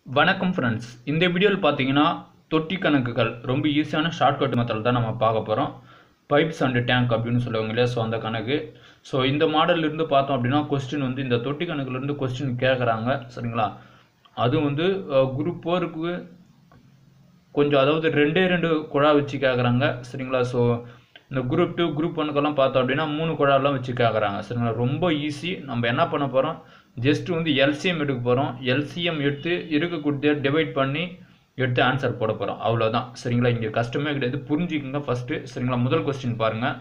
வணக்கம் ஃப்ரெண்ட்ஸ் இந்த வீடியோவில் பார்த்தீங்கன்னா தொட்டி கணக்குகள் ரொம்ப ஈஸியான ஷார்ட்கட் மெத்தட் தான் நம்ம பார்க்க போகிறோம் பைப்ஸ் அண்ட் டேங்க் அப்படின்னு சொல்லுவாங்க இல்லையா ஸோ அந்த கணக்கு ஸோ இந்த மாடல்ல இருந்து பார்த்தோம் அப்படின்னா கொஸ்டின் வந்து இந்த தொட்டி கணக்குலேருந்து கொஸ்டின் கேட்குறாங்க சரிங்களா அதுவும் வந்து குரூப் ஃபோருக்கு கொஞ்சம் அதாவது ரெண்டே ரெண்டு குழா வச்சு கேட்குறாங்க சரிங்களா ஸோ இந்த குரூப் டூ குரூப் ஒனுக்கெல்லாம் பார்த்தோம் அப்படின்னா மூணு குழாலாம் வச்சு கேட்குறாங்க சரிங்களா ரொம்ப ஈஸி நம்ம என்ன பண்ண போகிறோம் ஜஸ்ட் வந்து எல்சிஎம் எடுக்க போகிறோம் எல்சிஎம் எடுத்து இருக்கக்கூடிய டிவைட் பண்ணி எடுத்து ஆன்சர் போட போகிறோம் அவ்வளோதான் சரிங்களா இங்கே கஷ்டமே கிடையாது புரிஞ்சுக்கங்க ஃபஸ்ட்டு சரிங்களா முதல் கொஸ்டின் பாருங்கள்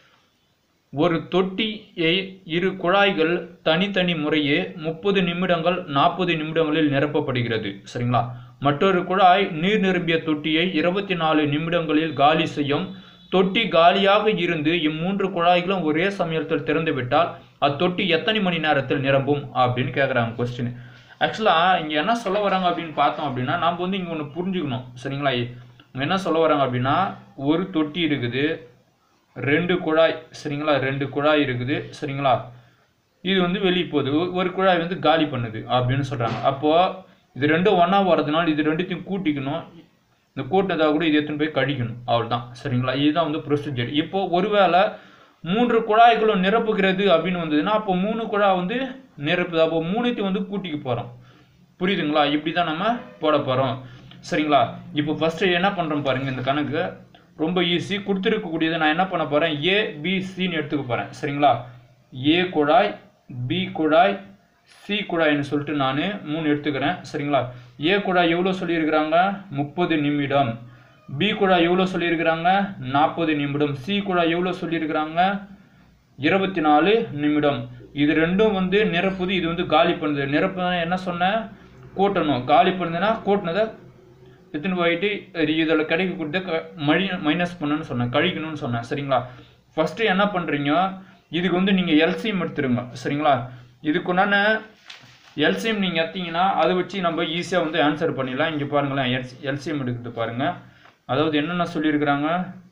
ஒரு தொட்டியை இரு குழாய்கள் தனித்தனி முறையே முப்பது நிமிடங்கள் நாற்பது நிமிடங்களில் நிரப்பப்படுகிறது சரிங்களா மற்றொரு குழாய் நீர் நிரம்பிய தொட்டியை இருபத்தி நாலு நிமிடங்களில் காலி செய்யும் தொட்டி காலியாக இருந்து இம்மூன்று குழாய்களும் ஒரே சமயத்தில் திறந்துவிட்டால் அத்தொட்டி எத்தனை மணி நேரத்தில் நிரம்பும் அப்படின்னு கேட்குறாங்க கொஸ்டின் ஆக்சுவலாக இங்கே என்ன சொல்ல வராங்க அப்படின்னு பார்த்தோம் அப்படின்னா நம்ம வந்து இங்கே ஒன்று புரிஞ்சுக்கணும் சரிங்களா இவங்க என்ன சொல்ல வராங்க அப்படின்னா ஒரு தொட்டி இருக்குது ரெண்டு குழாய் சரிங்களா ரெண்டு குழாய் இருக்குது சரிங்களா இது வந்து வெளியே போகுது ஒ- ஒரு குழாய் வந்து காலி பண்ணுது அப்படின்னு சொல்கிறாங்க அப்போது இது ரெண்டும் ஒன்றா வரதுனால இது ரெண்டுத்தையும் கூட்டிக்கணும் இந்த கூட்டினதாக கூட இது எடுத்துன்னு போய் கழிக்கணும் அவ்வளோதான் சரிங்களா இதுதான் வந்து ப்ரொசீஜர் இப்போ ஒருவேளை மூன்று குழாய்களும் நிரப்புகிறது அப்படின்னு வந்ததுன்னா அப்போ மூணு குழாய் வந்து நிரப்புது அப்போ மூணுத்தையும் வந்து கூட்டிக்க போகிறோம் புரியுதுங்களா இப்படி தான் நம்ம போட போகிறோம் சரிங்களா இப்போ ஃபஸ்ட்டு என்ன பண்ணுறோம் பாருங்க இந்த கணக்கு ரொம்ப ஈஸி கொடுத்துருக்கக்கூடியதை நான் என்ன பண்ண போகிறேன் ஏ பி சின்னு எடுத்துக்க போகிறேன் சரிங்களா ஏ குழாய் பி குழாய் சி குழாய்னு சொல்லிட்டு நான் மூணு எடுத்துக்கிறேன் சரிங்களா ஏ குழாய் எவ்வளோ சொல்லியிருக்கிறாங்க முப்பது நிமிடம் பி குழாய் எவ்வளோ சொல்லியிருக்கிறாங்க நாற்பது நிமிடம் சி குழாய் எவ்வளோ சொல்லியிருக்கிறாங்க இருபத்தி நாலு நிமிடம் இது ரெண்டும் வந்து நிரப்புது இது வந்து காலி பண்ணுது நிரப்புனா என்ன சொன்னேன் கூட்டணும் காலி பண்ணுதுன்னா கூட்டினதை எடுத்துன்னு போயிட்டு இதில் கிடைக்கக்கூடிய க மழி மைனஸ் பண்ணணும்னு சொன்னேன் கழிக்கணும்னு சொன்னேன் சரிங்களா ஃபஸ்ட்டு என்ன பண்ணுறீங்க இதுக்கு வந்து நீங்கள் எல்சிஎம் எடுத்துருங்க சரிங்களா இதுக்குண்டான எல்சிஎம் நீங்கள் எடுத்தீங்கன்னா அதை வச்சு நம்ம ஈஸியாக வந்து ஆன்சர் பண்ணிடலாம் இங்கே பாருங்களேன் எல்ஸ் எல்சிஎம் எடுக்கிறது பாருங்கள் அதாவது என்னென்ன சொல்லியிருக்கிறாங்க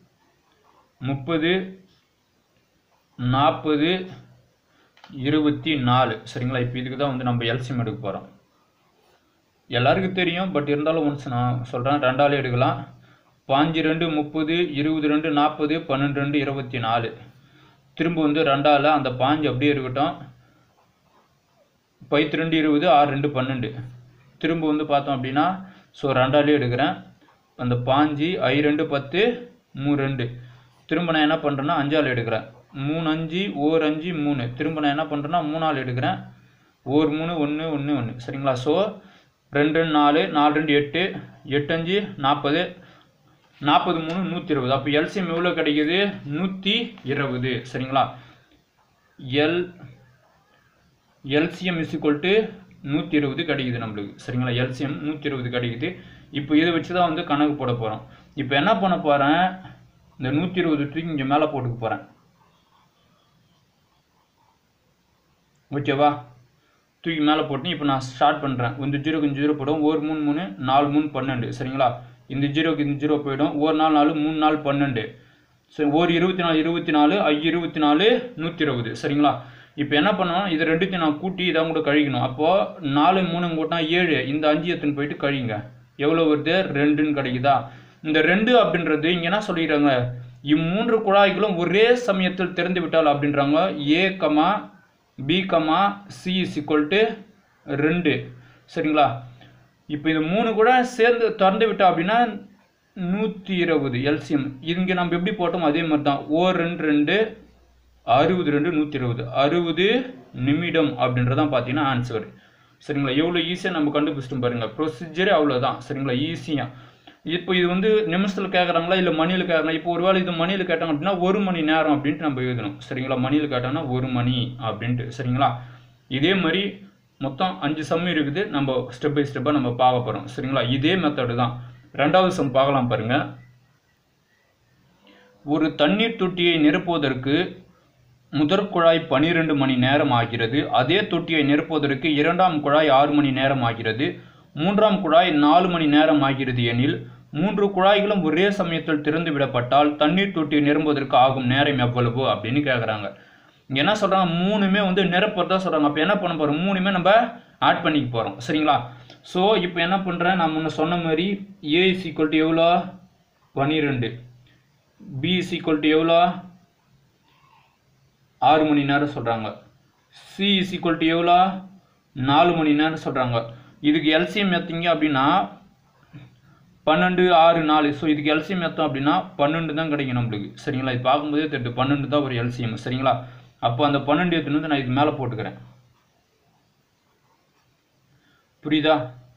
முப்பது நாற்பது இருபத்தி நாலு சரிங்களா இப்போ இதுக்கு தான் வந்து நம்ம எல்சிஎம் எடுக்க போகிறோம் எல்லாருக்கும் தெரியும் பட் இருந்தாலும் ஒன்ஸ் நான் சொல்கிறேன் ரெண்டாலே எடுக்கலாம் பாஞ்சு ரெண்டு முப்பது இருபது ரெண்டு நாற்பது பன்னெண்டு ரெண்டு இருபத்தி நாலு திரும்ப வந்து ரெண்டால் அந்த பாஞ்சு அப்படியே இருக்கட்டும் பைத்து ரெண்டு இருபது ஆறு ரெண்டு பன்னெண்டு திரும்ப வந்து பார்த்தோம் அப்படின்னா ஸோ ரெண்டாலே எடுக்கிறேன் அந்த பாஞ்சு ஐ ரெண்டு பத்து மூ ரெண்டு திரும்ப நான் என்ன பண்ணுறேன்னா அஞ்சால் எடுக்கிறேன் மூணு அஞ்சு ஓர் அஞ்சு மூணு திரும்ப நான் என்ன பண்ணுறேன்னா மூணால் எடுக்கிறேன் ஓர் மூணு ஒன்று ஒன்று ஒன்று சரிங்களா ஸோ ரெண்டு ரெண்டு நாலு நாலு ரெண்டு எட்டு எட்டு அஞ்சு நாற்பது நாற்பது மூணு நூற்றி இருபது அப்போ எல்சிஎம் எவ்வளோ கிடைக்குது நூற்றி இருபது சரிங்களா L LCM is equal to நூற்றி இருபது கிடைக்குது நம்மளுக்கு சரிங்களா எல்சிஎம் நூற்றி இருபது கிடைக்குது இப்போ இதை வச்சு தான் வந்து கணக்கு போட போகிறோம் இப்போ என்ன பண்ண போகிறேன் இந்த நூற்றி இருபது தூக்கி இங்கே மேலே போட்டுக்க போகிறேன் ஓகேவா தூக்கி மேலே போட்டு இப்போ நான் ஸ்டார்ட் பண்ணுறேன் இந்த ஜீரோக்கு இந்த ஜீரோ போடும் ஒரு மூணு மூணு நாலு மூணு பன்னெண்டு சரிங்களா இந்த ஜீரோக்கு இந்த ஜீரோ போயிடும் ஒரு நாலு நாலு மூணு நாலு பன்னெண்டு சரி ஒரு இருபத்தி நாலு இருபத்தி நாலு ஐ இருபத்தி நாலு நூற்றி இருபது சரிங்களா இப்போ என்ன பண்ணணும் இது ரெண்டுத்தையும் நான் கூட்டி இதாக கூட கழிக்கணும் அப்போது நாலு மூணு கூட்டினா ஏழு இந்த அஞ்சு எத்துன்னு போயிட்டு கழிங்க எவ்வளோ வருது ரெண்டுன்னு கிடைக்குதா இந்த ரெண்டு அப்படின்றது இங்கே என்ன சொல்லிடுறாங்க இம்மூன்று குழாய்களும் ஒரே சமயத்தில் திறந்து விட்டால் அப்படின்றாங்க A comma B comma C is equal to ரெண்டு சரிங்களா இப்போ இது மூணு கூட சேர்ந்து திறந்து விட்டோம் அப்படின்னா நூற்றி இருபது எல்சிஎம் இங்கே நம்ம எப்படி போட்டோம் அதே மாதிரி தான் ஓ ரெண்டு ரெண்டு அறுபது ரெண்டு நூற்றி இருபது அறுபது நிமிடம் அப்படின்றதான் பார்த்தீங்கன்னா ஆன்சர் சரிங்களா எவ்வளோ ஈஸியாக நம்ம கண்டுபிடிச்சிட்டோம் பாருங்கள் ப்ரொசீஜரே அவ்வளோதான் சரிங்களா ஈஸியாக இப்போ இது வந்து நிமிஷத்தில் கேட்குறாங்களா இல்லை மணியில் கேட்குறாங்களா இப்போ ஒருவேளை இது மணியில் கேட்டாங்க அப்படின்னா ஒரு மணி நேரம் அப்படின்ட்டு நம்ம எழுதணும் சரிங்களா மணியில் கேட்டாங்கன்னா ஒரு மணி அப்படின்ட்டு சரிங்களா இதே மாதிரி மொத்தம் அஞ்சு சம் இருக்குது நம்ம ஸ்டெப் பை ஸ்டெப்பாக நம்ம பார்க்க போகிறோம் சரிங்களா இதே மெத்தடு தான் ரெண்டாவது சம் பார்க்கலாம் பாருங்க ஒரு தண்ணீர் தொட்டியை நிரப்புவதற்கு முதற் குழாய் பனிரெண்டு மணி நேரம் ஆகிறது அதே தொட்டியை நிரப்புவதற்கு இரண்டாம் குழாய் ஆறு மணி நேரம் ஆகிறது மூன்றாம் குழாய் நாலு மணி நேரம் ஆகிறது எனில் மூன்று குழாய்களும் ஒரே சமயத்தில் திறந்து விடப்பட்டால் தண்ணீர் தொட்டி நிரம்புவதற்கு ஆகும் நேரம் எவ்வளவு அப்படின்னு கேட்குறாங்க இங்கே என்ன சொல்கிறாங்க மூணுமே வந்து நிரப்புறதா சொல்கிறாங்க அப்போ என்ன பண்ண போகிறோம் மூணுமே நம்ம ஆட் பண்ணிக்க போகிறோம் சரிங்களா ஸோ இப்போ என்ன பண்ணுறேன் நான் முன்ன சொன்ன மாதிரி ஏ இஸ் ஈக்குவல் டு எவ்வளோ பன்னிரெண்டு பி இஸ் ஈக்குவல் டு எவ்வளோ ஆறு மணி நேரம் சொல்கிறாங்க சி இஸ் ஈக்குவல் டு எவ்வளோ நாலு மணி நேரம் சொல்கிறாங்க இதுக்கு எல்சிஎம் எத்தீங்க அப்படின்னா பன்னெண்டு ஆறு நாலு ஸோ இதுக்கு எல்சிஎம் எத்தோம் அப்படின்னா பன்னெண்டு தான் கிடைக்கும் நம்மளுக்கு சரிங்களா இது பார்க்கும்போதே தெரியுது பன்னெண்டு தான் ஒரு எல்சிஎம் சரிங்களா அப்போ அந்த பன்னெண்டு எடுத்துன்னு வந்து நான் இதுக்கு மேலே போட்டுக்கிறேன் புரியுதா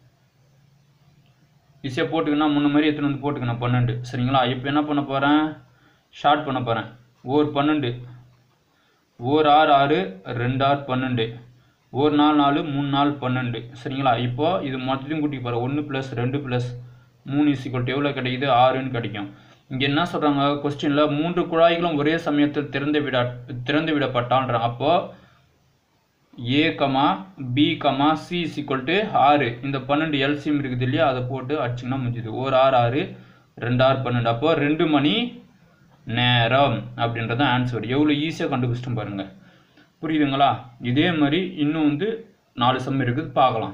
ஈஸியாக போட்டுக்கணும் முன்ன மாதிரி எடுத்துன்னு வந்து போட்டுக்கணும் பன்னெண்டு சரிங்களா இப்போ என்ன பண்ண போகிறேன் ஷார்ட் பண்ண போகிறேன் ஓர் பன்னெண்டு ஓர் ஆறு ஆறு ரெண்டு ஆறு பன்னெண்டு ஒரு நாலு நாலு மூணு நாலு பன்னெண்டு சரிங்களா இப்போ இது மொத்தத்தையும் கூட்டி போகிறேன் ஒன்று ப்ளஸ் ரெண்டு ப்ளஸ் மூணு இசிக்கல்ட்டு எவ்வளோ கிடைக்குது ஆறுன்னு கிடைக்கும் இங்கே என்ன சொல்கிறாங்க கொஸ்டினில் மூன்று குழாய்களும் ஒரே சமயத்தில் திறந்து விட திறந்து விடப்பட்டான்றாங்க அப்போது A comma B comma C சிக்வல் ஆறு இந்த பன்னெண்டு எல்சிஎம் இருக்குது இல்லையா அதை போட்டு அடிச்சிங்கன்னா முடிஞ்சுது ஒரு ஆறு ஆறு ரெண்டு ஆறு பன்னெண்டு அப்போ ரெண்டு மணி நேரம் அப்படின்றது ஆன்சர் எவ்வளோ ஈஸியாக கண்டுபிடிச்சிட்டு பாருங்க புரியுதுங்களா இதே மாதிரி இன்னும் வந்து நாலு சம் இருக்குது பார்க்கலாம்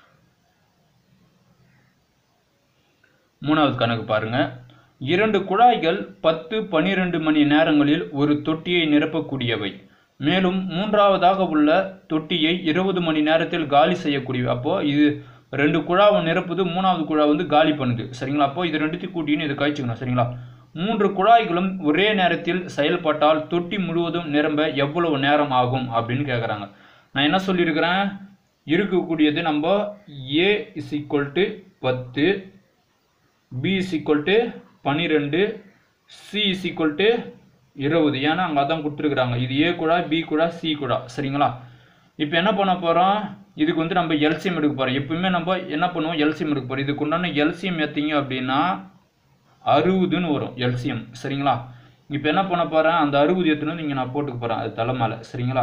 மூணாவது கணக்கு பாருங்க இரண்டு குழாய்கள் பத்து பனிரெண்டு மணி நேரங்களில் ஒரு தொட்டியை நிரப்பக்கூடியவை மேலும் மூன்றாவதாக உள்ள தொட்டியை இருபது மணி நேரத்தில் காலி செய்யக்கூடியவை அப்போ இது ரெண்டு குழாவை நிரப்புது மூணாவது குழா வந்து காலி பண்ணுது சரிங்களா அப்போ இது ரெண்டுத்தையும் கூட்டின்னு இதை கழிச்சுக்கணும் சரிங்களா மூன்று குழாய்களும் ஒரே நேரத்தில் செயல்பட்டால் தொட்டி முழுவதும் நிரம்ப எவ்வளவு நேரம் ஆகும் அப்படின்னு கேட்குறாங்க நான் என்ன சொல்லியிருக்கிறேன் இருக்கக்கூடியது நம்ம ஏ இஸ் ஈக்குவல் டு பத்து பி இஸ் ஈக்குவல் டு பன்னிரெண்டு சி இஸ் ஈக்குவல் டு இருபது ஏன்னா அங்கே அதான் கொடுத்துருக்குறாங்க இது ஏ குழா பி குழா சி குழா சரிங்களா இப்போ என்ன பண்ண போகிறோம் இதுக்கு வந்து நம்ம எல்சிஎம் எடுக்க போகிறோம் எப்பவுமே நம்ம என்ன பண்ணுவோம் எல்சிஎம் எடுக்க போகிறோம் இதுக்கு உண்டான எல்சிஎம் எத்தீங்க அப்படின்னா அறுபதுன்னு வரும் எல்சிஎம் சரிங்களா இப்போ என்ன பண்ண போகிறேன் அந்த அறுபது எத்தனை வந்து இங்கே நான் போட்டுக்க போகிறேன் அது தலை மேலே சரிங்களா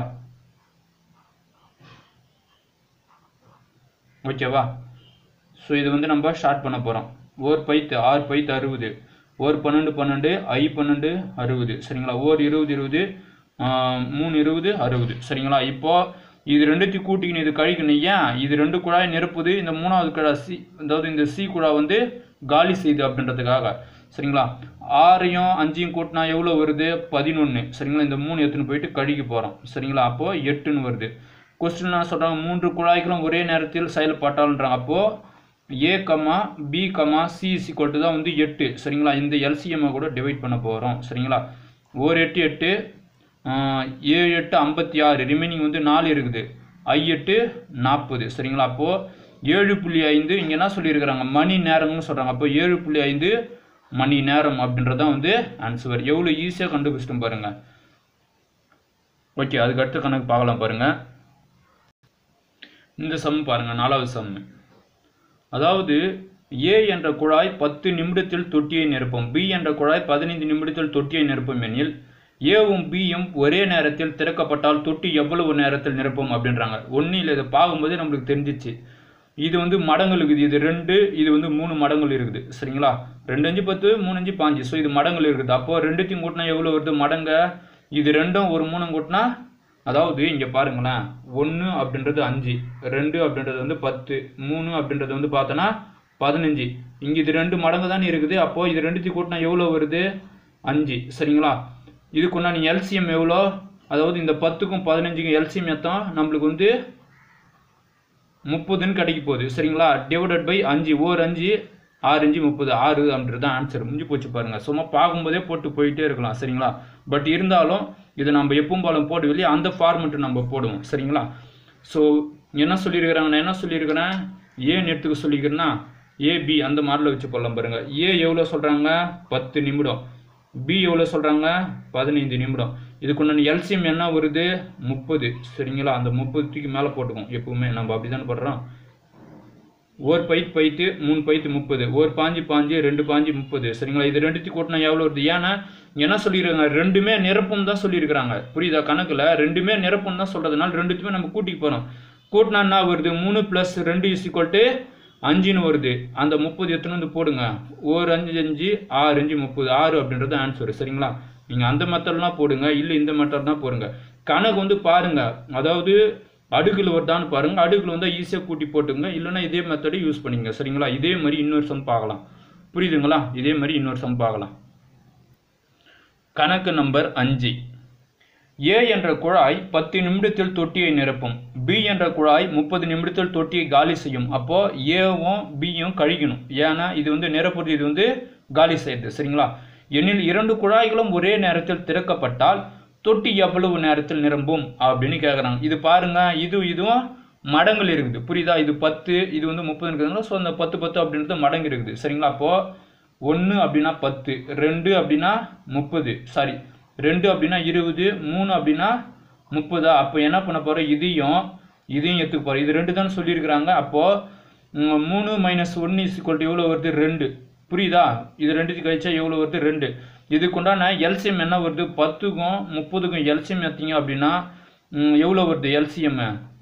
ஓகேவா ஸோ இது வந்து நம்ம ஷார்ட் பண்ண போகிறோம் ஓர் பைத்து ஆறு பைத்து அறுபது ஓர் பன்னெண்டு பன்னெண்டு ஐ பன்னெண்டு அறுபது சரிங்களா ஓர் இருபது இருபது ஆஹ், மூணு இருபது அறுபது சரிங்களா இப்போ இது ரெண்டுத்தையும் கூட்டிக்கணும் இது கழிக்கணும் ஏன் இது ரெண்டு குழாய் நிரப்புது இந்த மூணாவது குழாய் சி அதாவது இந்த சி குழாய் வந்து காலி செய்யுது அப்படின்றதுக்காக சரிங்களா ஆறையும் அஞ்சையும் கூட்டினா எவ்வளோ வருது பதினொன்று சரிங்களா இந்த மூணு எடுத்துன்னு போயிட்டு கழிக்க போகிறோம் சரிங்களா அப்போது எட்டுன்னு வருது கொஸ்டின் என்ன சொல்கிறாங்க மூன்று குழாய்களும் ஒரே நேரத்தில் செயல்பட்டால்ன்றாங்க அப்போது A comma B comma C சிக்கோட்டு தான் வந்து எட்டு சரிங்களா இந்த எல்சிஎம்மை கூட டிவைட் பண்ண போகிறோம் சரிங்களா ஒரு எட்டு எட்டு ஆஹ், ஏழு எட்டு ஐம்பத்தி ஆறு ரிமைனிங் வந்து நாலு இருக்குது ஐ எட்டு நாற்பது சரிங்களா அப்போது ஏழு புள்ளி ஐந்து இங்கே என்ன சொல்லியிருக்கிறாங்க மணி நேரம்னு சொல்கிறாங்க அப்போ ஏழு புள்ளி ஐந்து மணி நேரம் அப்படின்றதான் வந்து ஆன்சர் எவ்வளோ ஈஸியாக கண்டுபிடிச்சிட்டோம் பாருங்க ஓகே அதுக்கு அடுத்த கணக்கு பார்க்கலாம் பாருங்க இந்த சம் பாருங்க நாலாவது சம் அதாவது ஏ என்ற குழாய் பத்து நிமிடத்தில் தொட்டியை நிரப்பும் பி என்ற குழாய் பதினைந்து நிமிடத்தில் தொட்டியை நிரப்பும் எனில் ஏவும் பியும் ஒரே நேரத்தில் திறக்கப்பட்டால் தொட்டி எவ்வளவு நேரத்தில் நிரப்பும் அப்படின்றாங்க ஒன்றும் இல்லை இதை பார்க்கும்போது நம்மளுக்கு தெரிஞ்சிச்சு இது வந்து மடங்கள் இருக்குது இது ரெண்டு இது வந்து மூணு மடங்கள் இருக்குது சரிங்களா ரெண்டு அஞ்சு பத்து மூணு அஞ்சு பாஞ்சு ஸோ இது மடங்கள் இருக்குது அப்போ ரெண்டுத்தையும் கூட்டினா எவ்வளோ வருது மடங்க இது ரெண்டும் ஒரு மூணும் கூட்டினா அதாவது இங்கே பாருங்களேன் ஒன்று அப்படின்றது அஞ்சு ரெண்டு அப்படின்றது வந்து பத்து மூணு அப்படின்றது வந்து பார்த்தோன்னா பதினஞ்சு இங்கே இது ரெண்டு மடங்கு தானே இருக்குது அப்போது இது ரெண்டுத்தையும் கூட்டினா எவ்வளோ வருது அஞ்சு சரிங்களா இதுக்குன்னா நீ எல்சிஎம் எவ்வளோ அதாவது இந்த பத்துக்கும் பதினஞ்சுக்கும் எல்சிஎம் எத்தம் நம்மளுக்கு வந்து முப்பதுன்னு கிடைக்க போகுது சரிங்களா டிவைடட் பை அஞ்சு ஓர் அஞ்சு ஆறு அஞ்சு முப்பது ஆறு அப்படின்றது தான் ஆன்சர் முடிஞ்சு போச்சு பாருங்க சும்மா பார்க்கும்போதே போட்டு போயிட்டே இருக்கலாம் சரிங்களா பட் இருந்தாலும் இதை நம்ம எப்பவும் போல போடுவோம் இல்லையா அந்த ஃபார்மெட்டு நம்ம போடுவோம் சரிங்களா ஸோ என்ன சொல்லியிருக்கிறாங்க நான் என்ன சொல்லியிருக்கிறேன் ஏன்னு எடுத்துக்க சொல்லிக்கிறேன்னா ஏபி அந்த மாடலில் வச்சு போடலாம் பாருங்க ஏ எவ்வளோ சொல்கிறாங்க பத்து நிமிடம் பி எவ்வளோ சொல்கிறாங்க பதினைந்து நிமிடம் இதுக்குண்டான எல்சிஎம் என்ன வருது முப்பது சரிங்களா அந்த முப்பதுக்கு மேலே போட்டுக்கும் எப்பவுமே நம்ம அப்படி தானே போடுறோம் ஒரு பைத் பைத்து மூணு பைத்து முப்பது ஒரு பாஞ்சு பாஞ்சு ரெண்டு பாஞ்சு முப்பது சரிங்களா இது ரெண்டுத்தையும் கூட்டினா எவ்வளோ வருது ஏன்னா இங்க என்ன சொல்லியிருக்காங்க ரெண்டுமே நிரப்பும் தான் சொல்லியிருக்கிறாங்க புரியுதா கணக்கில் ரெண்டுமே நிரப்பும் தான் சொல்கிறதுனால ரெண்டுத்தையுமே நம்ம கூட்டிக்கு போகிறோம் கூட்டினா என்ன வருது மூணு ப்ளஸ் ரெண்டு இஸ் ஈக்குவல் அஞ்சுன்னு வருது அந்த முப்பது எத்தனை வந்து போடுங்க ஒரு அஞ்சு அஞ்சு ஆறு அஞ்சு முப்பது ஆறு அப்படின்றது ஆன்சர் சரிங்களா நீங்கள் அந்த மெத்தட்லாம் போடுங்க இல்லை இந்த மெத்தட் தான் போடுங்க கணக்கு வந்து பாருங்க அதாவது அடுக்கில் வருதான்னு பாருங்க அடுக்கில் வந்தால் ஈஸியாக கூட்டி போட்டுங்க இல்லைன்னா இதே மெத்தடை யூஸ் பண்ணிங்க சரிங்களா இதே மாதிரி இன்னொரு சம் பார்க்கலாம் புரியுதுங்களா இதே மாதிரி இன்னொரு சம் பார்க்கலாம் கணக்கு நம்பர் அஞ்சு ஏ என்ற குழாய் பத்து நிமிடத்தில் தொட்டியை நிரப்பும் பி என்ற குழாய் முப்பது நிமிடத்தில் தொட்டியை காலி செய்யும் அப்போ ஏவும் பியும் கழிக்கணும் ஏன்னா இது வந்து நிரப்புறது இது வந்து காலி செய்யுது சரிங்களா எனில் இரண்டு குழாய்களும் ஒரே நேரத்தில் திறக்கப்பட்டால் தொட்டி எவ்வளவு நேரத்தில் நிரம்பும் அப்படின்னு கேட்குறாங்க இது பாருங்க இது இதுவும் மடங்கள் இருக்குது புரியுதா இது பத்து இது வந்து முப்பது இருக்குதுங்களா ஸோ அந்த பத்து பத்து அப்படின்றது மடங்கு இருக்குது சரிங்களா அப்போது ஒன்று அப்படின்னா பத்து ரெண்டு அப்படின்னா முப்பது சாரி ரெண்டு அப்படின்னா இருபது மூணு அப்படின்னா முப்பதா அப்போ என்ன பண்ண போகிறோம் இதையும் இதையும் எடுத்துக்க போகிறோம் இது ரெண்டு தான் சொல்லியிருக்கிறாங்க அப்போது மூணு மைனஸ் ஒன்று இஸ் எவ்வளோ வருது ரெண்டு புரியுதா இது ரெண்டுத்துக்கு கழிச்சா எவ்வளோ வருது ரெண்டு இதுக்கு உண்டான எல்சிஎம் என்ன வருது பத்துக்கும் முப்பதுக்கும் எல்சிஎம் எடுத்தீங்க அப்படின்னா ம், எவ்வளோ வருது எல்சிஎம்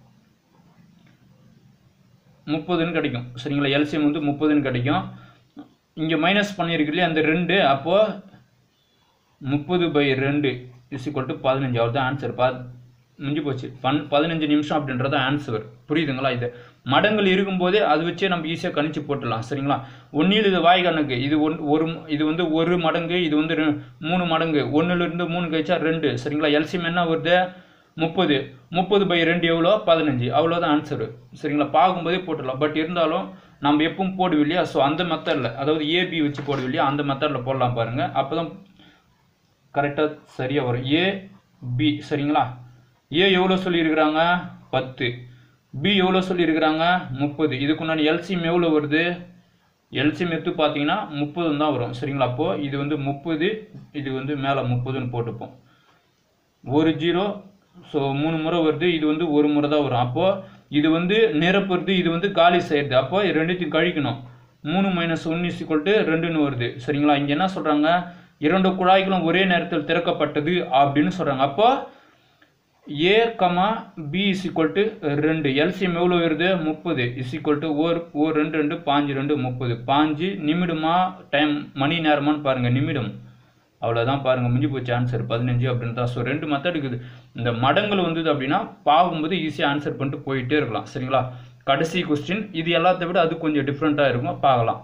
முப்பதுன்னு கிடைக்கும் சரிங்களா எல்சிஎம் வந்து முப்பதுன்னு கிடைக்கும் இங்கே மைனஸ் பண்ணியிருக்கலையே அந்த ரெண்டு அப்போது முப்பது பை ரெண்டு இஸ் ஈக்குவல் டு பதினஞ்சு அவ்வளோ தான் ஆன்சர் பா முடிஞ்சு போச்சு பன் பதினஞ்சு நிமிஷம் அப்படின்றது ஆன்சர் புரியுதுங்களா இது மடங்கள் இருக்கும்போதே அது வச்சே நம்ம ஈஸியாக கணிச்சு போட்டுடலாம் சரிங்களா ஒன்றில் இது வாய் கணக்கு இது ஒன் ஒரு இது வந்து ஒரு மடங்கு இது வந்து ரெ- மூணு மடங்கு ஒன்றுலேருந்து மூணு கழிச்சா ரெண்டு சரிங்களா எல்சிஎம் என்ன வருது முப்பது முப்பது பை ரெண்டு எவ்வளோ பதினஞ்சு அவ்வளோதான் ஆன்சரு சரிங்களா பார்க்கும்போதே போட்டுடலாம் பட் இருந்தாலும் நம்ம எப்பவும் போடுவோம் இல்லையா ஸோ அந்த மெத்தடில் அதாவது ஏபி வச்சு போடுவோம் இல்லையா அந்த மெத்தடில் போடலாம் பாருங்கள் அப்போ தான் கரெக்டாக சரியாக வரும் ஏ பி சரிங்களா ஏ எவ்வளோ சொல்லியிருக்கிறாங்க பத்து பி எவ்வளோ சொல்லியிருக்கிறாங்க முப்பது இதுக்கு முன்னாடி எல்சிஎம் எவ்வளோ வருது எல்சிஎம் எடுத்து பார்த்தீங்கன்னா முப்பது தான் வரும் சரிங்களா அப்போது இது வந்து முப்பது இது வந்து மேலே முப்பதுன்னு போட்டுப்போம் ஒரு ஜீரோ ஸோ மூணு முறை வருது இது வந்து ஒரு முறை தான் வரும் அப்போது இது வந்து நிரப்புறது இது வந்து காலி செய்யுது அப்போ இது ரெண்டுத்தையும் கழிக்கணும் மூணு மைனஸ் ஒன் இஸ் டு ரெண்டுன்னு வருது சரிங்களா இங்கே என்ன சொல்கிறாங்க இரண்டு குழாய்களும் ஒரே நேரத்தில் திறக்கப்பட்டது அப்படின்னு சொல்கிறாங்க அப்போ A comma B is equal to ரெண்டு எல்சிஎம் எவ்வளோ வருது முப்பது இஸ் ஈக்குவல் டு ஓர் ஓர் ரெண்டு ரெண்டு பாஞ்சு ரெண்டு முப்பது பாஞ்சு நிமிடமா டைம் மணி நேரமான்னு பாருங்கள் நிமிடம் அவ்வளோதான் பாருங்கள் முடிஞ்சு போச்சு ஆன்சர் பதினஞ்சு அப்படின்னு தான் ஸோ ரெண்டு மெத்தட் இருக்குது இந்த மடங்கள் வந்தது அப்படின்னா பார்க்கும்போது ஈஸியாக ஆன்சர் பண்ணிட்டு போயிட்டே இருக்கலாம் சரிங்களா கடைசி கொஸ்டின் இது எல்லாத்தை விட அது கொஞ்சம் டிஃப்ரெண்ட்டாக இருக்கும் பார்க்கலாம்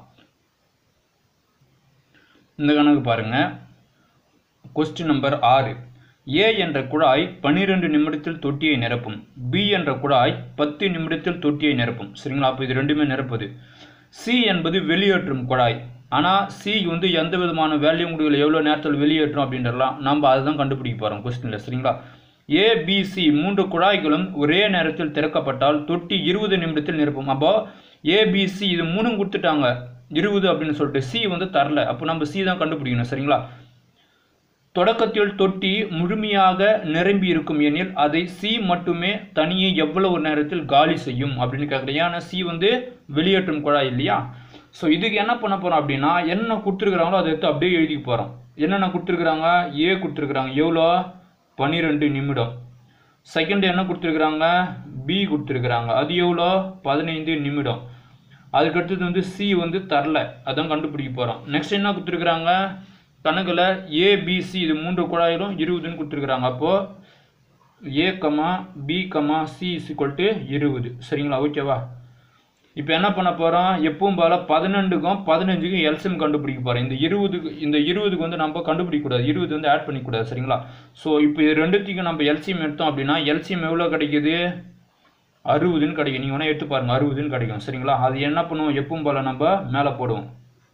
இந்த கணக்கு பாருங்க கொஸ்டின் நம்பர் ஆறு ஏ என்ற குழாய் பன்னிரெண்டு நிமிடத்தில் தொட்டியை நிரப்பும் பி என்ற குழாய் பத்து நிமிடத்தில் தொட்டியை நிரப்பும் சரிங்களா அப்போ இது ரெண்டுமே நிரப்புது சி என்பது வெளியேற்றும் குழாய் ஆனால் சி வந்து எந்த விதமான வேல்யூ முடிவில் எவ்வளோ நேரத்தில் வெளியேற்றும் அப்படின்றலாம் நம்ம அதை தான் கண்டுபிடிக்க போகிறோம் கொஸ்டினில் சரிங்களா ஏபிசி மூன்று குழாய்களும் ஒரே நேரத்தில் திறக்கப்பட்டால் தொட்டி இருபது நிமிடத்தில் நிரப்பும் அப்போ ஏபிசி இது மூணும் கொடுத்துட்டாங்க இருபது அப்படின்னு சொல்லிட்டு சி வந்து தரல அப்போ நம்ம சி தான் கண்டுபிடிக்கணும் சரிங்களா தொடக்கத்தில் தொட்டி முழுமையாக நிரம்பி இருக்கும் எனில் அதை சி மட்டுமே தனியே எவ்வளவு நேரத்தில் காலி செய்யும் அப்படின்னு கேட்குறேன் ஏன்னா சி வந்து வெளியேற்றும் குழாய் இல்லையா ஸோ இதுக்கு என்ன பண்ண போகிறோம் அப்படின்னா என்ன கொடுத்துருக்குறாங்களோ அதை எடுத்து அப்படியே எழுதி போகிறோம் என்னென்ன கொடுத்துருக்குறாங்க ஏ கொடுத்துருக்குறாங்க எவ்வளோ பன்னிரெண்டு நிமிடம் செகண்ட் என்ன கொடுத்துருக்குறாங்க பி கொடுத்துருக்குறாங்க அது எவ்வளோ பதினைந்து நிமிடம் அதுக்கடுத்தது வந்து சி வந்து தரல அதான் கண்டுபிடிக்க போகிறோம் நெக்ஸ்ட் என்ன கொடுத்துருக்குறாங்க கணக்கில் ஏபிசி இது மூன்று குழாயிலும் இருபதுன்னு கொடுத்துருக்குறாங்க அப்போது A comma B comma C is to இருபது சரிங்களா ஓகேவா இப்போ என்ன பண்ண போகிறோம் எப்பவும் போல பதினெண்டுக்கும் பதினஞ்சுக்கும் எல்சிஎம் கண்டுபிடிக்க போகிறோம் இந்த இருபதுக்கு இந்த இருபதுக்கு வந்து நம்ம கண்டுபிடிக்கக்கூடாது இருபது வந்து ஆட் பண்ணிக்கூடாது சரிங்களா ஸோ இப்போ இது ரெண்டுத்துக்கும் நம்ம எல்சிஎம் எடுத்தோம் அப்படின்னா எல்சிஎம் எவ்வளோ கிடைக்குது அறுபதுன்னு கிடைக்கும் நீங்கள் வேணால் எடுத்து பாருங்கள் அறுபதுன்னு கிடைக்கும் சரிங்களா அது என்ன பண்ணுவோம் எப்பவும் போல நம்ம மேலே போடுவோம்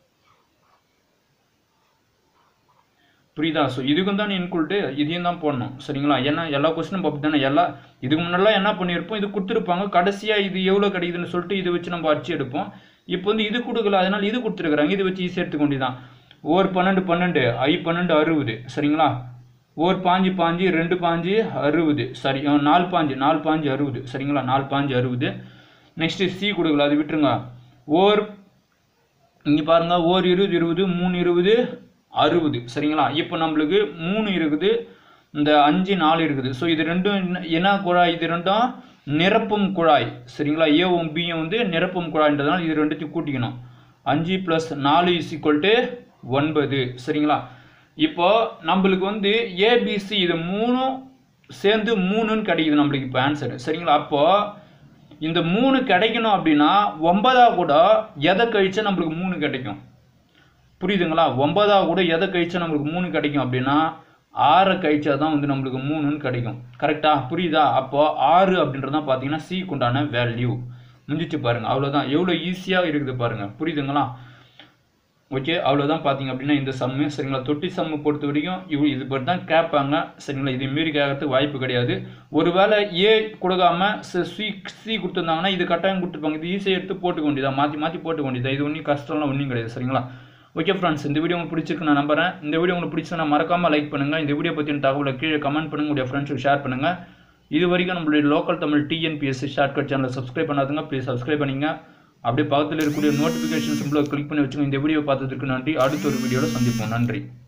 புரியுதா ஸோ இதுக்கும் தான் இன்குல்ட்டு இதையும் தான் போடணும் சரிங்களா ஏன்னா எல்லா கொஸ்டினும் அப்படி தானே எல்லா இதுக்கு முன்னெல்லாம் என்ன பண்ணியிருப்போம் இது கொடுத்துருப்பாங்க கடைசியாக இது எவ்வளோ கிடைக்குதுன்னு சொல்லிட்டு இதை வச்சு நம்ம அடிச்சு எடுப்போம் இப்போ வந்து இது கொடுக்கல அதனால் இது கொடுத்துருக்குறாங்க இது வச்சு ஈஸியாக எடுத்துக்க வேண்டியதான் ஓர் பன்னெண்டு பன்னெண்டு ஐ பன்னெண்டு அறுபது சரிங்களா ஓர் பாஞ்சு பாஞ்சு ரெண்டு பாஞ்சு அறுபது சரி அஹ் நாலு பாஞ்சு நாலு பாஞ்சு அறுபது சரிங்களா நாலு பாஞ்சு அறுபது நெக்ஸ்ட்டு சி கொடுக்கல அது விட்டுருங்க ஓர் இங்கே பாருங்க ஓர் இருபது இருபது மூணு இருபது அறுபது சரிங்களா இப்போ நம்மளுக்கு மூணு இருக்குது இந்த அஞ்சு நாலு இருக்குது ஸோ இது ரெண்டும் என்ன- என்ன குழாய் இது ரெண்டும் நிரப்பும் குழாய் சரிங்களா ஏவும் பியும் வந்து நிரப்பும் குழாய்ன்றதுனால இது ரெண்டுத்தையும் கூட்டிக்கணும் அஞ்சு ப்ளஸ் நாலு இஸ் டு ஒன்பது சரிங்களா இப்போ நம்மளுக்கு வந்து ஏபிசி இது மூணும் சேர்ந்து மூணுன்னு கிடைக்குது நம்மளுக்கு இப்போ ஆன்சர் சரிங்களா அப்போது இந்த மூணு கிடைக்கணும் அப்படின்னா ஒன்பதா கூட எதை கழிச்சா நம்மளுக்கு மூணு கிடைக்கும் புரியுதுங்களா ஒன்பதா கூட எதை கழிச்சா நம்மளுக்கு மூணு கிடைக்கும் அப்படின்னா ஆறை கழிச்சா தான் வந்து நம்மளுக்கு மூணுன்னு கிடைக்கும் கரெக்டா புரியுதா அப்போ ஆறு அப்படின்றது தான் பார்த்தீங்கன்னா சிக்கு உண்டான வேல்யூ முடிஞ்சிச்சு பாருங்க அவ்வளோதான் எவ்வளோ ஈஸியாக இருக்குது பாருங்க புரியுதுங்களா ஓகே அவ்வளோதான் பார்த்தீங்க அப்படின்னா இந்த சம்மு சரிங்களா தொட்டி சம்மு பொறுத்த வரைக்கும் இவ் இது பற்றி தான் கேட்பாங்க சரிங்களா இது மீறி கேட்கறதுக்கு வாய்ப்பு கிடையாது ஒருவேளை ஏ கொடுக்காம சி சி கொடுத்துருந்தாங்கன்னா இது கட்டாயம் கொடுத்துருப்பாங்க இது ஈஸியாக எடுத்து போட்டுக்க வேண்டியதா மாற்றி மாற்றி போட்டுக்க வேண்டியதா இது ஒன்றும் கஷ்டம்லாம் ஒன்றும் கிடையாது சரிங்களா ஓகே ஃப்ரெண்ட்ஸ் இந்த வீடியோ உங்களுக்கு பிடிச்சிருக்கு நான் நம்புறேன் இந்த வீடியோ உங்களுக்கு பிடிச்சா மறக்காம லைக் பண்ணுங்க இந்த வீடியோ பற்றின தகவலை கீழே கமெண்ட் பண்ணுங்க உங்களுடைய ஃப்ரெண்ட்ஸுக்கு ஷேர் பண்ணுங்க இது வரைக்கும் நம்மளுடைய லோக்கல் தமிழ் டிஎன்பிஎஸ்சி ஷார்ட்கட் சேனலை சப்ஸ்கிரைப் பண்ணாதுங்க ப்ளீஸ் சப்ஸ்கிரைப் பண்ணிங்க அப்படியே பக்கத்தில் இருக்கக்கூடிய நோட்டிஃபிகேஷன் சிம்பிளை கிளிக் பண்ணி வச்சுங்க இந்த வீடியோ பார்த்ததுக்கு நன்றி அடுத்த ஒரு வீடியோவில் சந்திப்போம் நன்றி